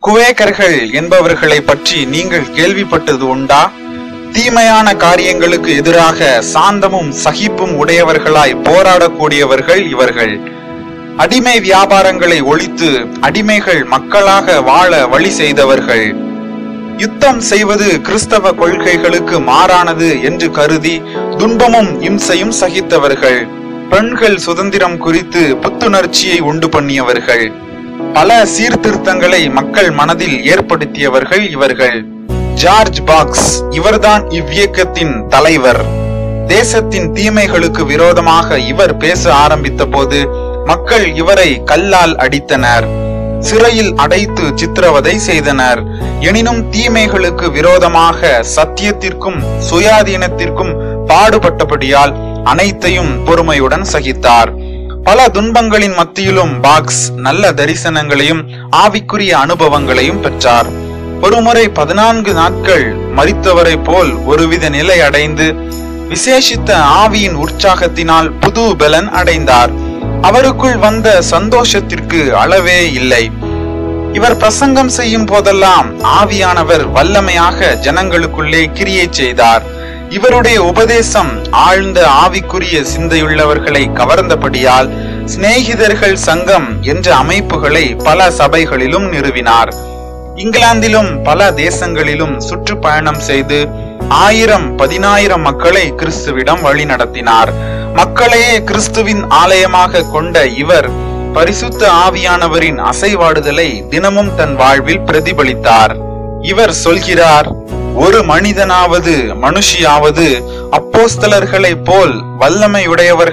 குவேக்கர்கள் என்பவர்களை பற்றி நீங்கள் கேள்விப்பட்டது உண்டா தீமையான காரியங்களுக்கு எதிராக சாந்தமும் சகிப்பும் உடையவர்களாய் போராடக்கூடியவர்கள் இவர்கள் அடிமை வியாபாரங்களை ஒழித்து அடிமைகள் மக்களாக வாழ வழி செய்தவர்கள் யுத்தம் செய்வது கிறிஸ்தவ கொள்கைகளுக்கு மாறானது என்று கருதி துன்பமும் இம்சையும் சகித்தவர்கள் பெண்கள் சுதந்திரம் குறித்து புத்துணர்ச்சியை உண்டு பண்ணியவர்கள் பல சீர்திருத்தங்களை மக்கள் மனதில் ஏற்படுத்தியவர்கள் இவர்கள் ஜார்ஜ் பாக்ஸ் இவர்தான் இவ்வியக்கத்தின் தலைவர் தேசத்தின் தீமைகளுக்கு விரோதமாக இவர் பேச ஆரம்பித்த போது மக்கள் இவரை கல்லால் அடித்தனர் சிறையில் அடைத்து சித்திரவதை செய்தனர் எனினும் தீமைகளுக்கு விரோதமாக சத்தியத்திற்கும் சுயாதீனத்திற்கும் பாடுபட்டபடியால் அனைத்தையும் பொறுமையுடன் சகித்தார் பல துன்பங்களின் மத்தியிலும் பாக்ஸ் நல்ல தரிசனங்களையும் ஆவிக்குரிய அனுபவங்களையும் பெற்றார் ஒருமுறை பதினான்கு நாட்கள் மறித்தவரை போல் ஒருவித நிலை அடைந்து விசேஷித்த ஆவியின் உற்சாகத்தினால் புது பலன் அடைந்தார் அவருக்குள் வந்த சந்தோஷத்திற்கு அளவே இல்லை இவர் பிரசங்கம் செய்யும் போதெல்லாம் ஆவியானவர் வல்லமையாக ஜனங்களுக்குள்ளே கிரியை செய்தார் இவருடைய உபதேசம் ஆழ்ந்த ஆவிக்குரிய சிந்தையுள்ளவர்களை கவர்ந்தபடியால் சிநேகிதர்கள் சங்கம் என்ற அமைப்புகளை பல சபைகளிலும் நிறுவினார் இங்கிலாந்திலும் பல தேசங்களிலும் சுற்றுப்பயணம் செய்து ஆயிரம் பதினாயிரம் மக்களை கிறிஸ்துவிடம் வழி நடத்தினார் மக்களையே கிறிஸ்துவின் ஆலயமாக கொண்ட இவர் பரிசுத்த ஆவியானவரின் அசைவாடுதலை தினமும் தன் வாழ்வில் பிரதிபலித்தார் இவர் சொல்கிறார் ஒரு மனிதனாவது மனுஷியாவது அப்போஸ்தலர்களைப் போல்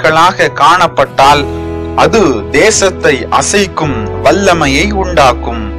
வல்லமையுடையவர்களாக காணப்பட்டால் அது தேசத்தை அசைக்கும் வல்லமையை உண்டாக்கும்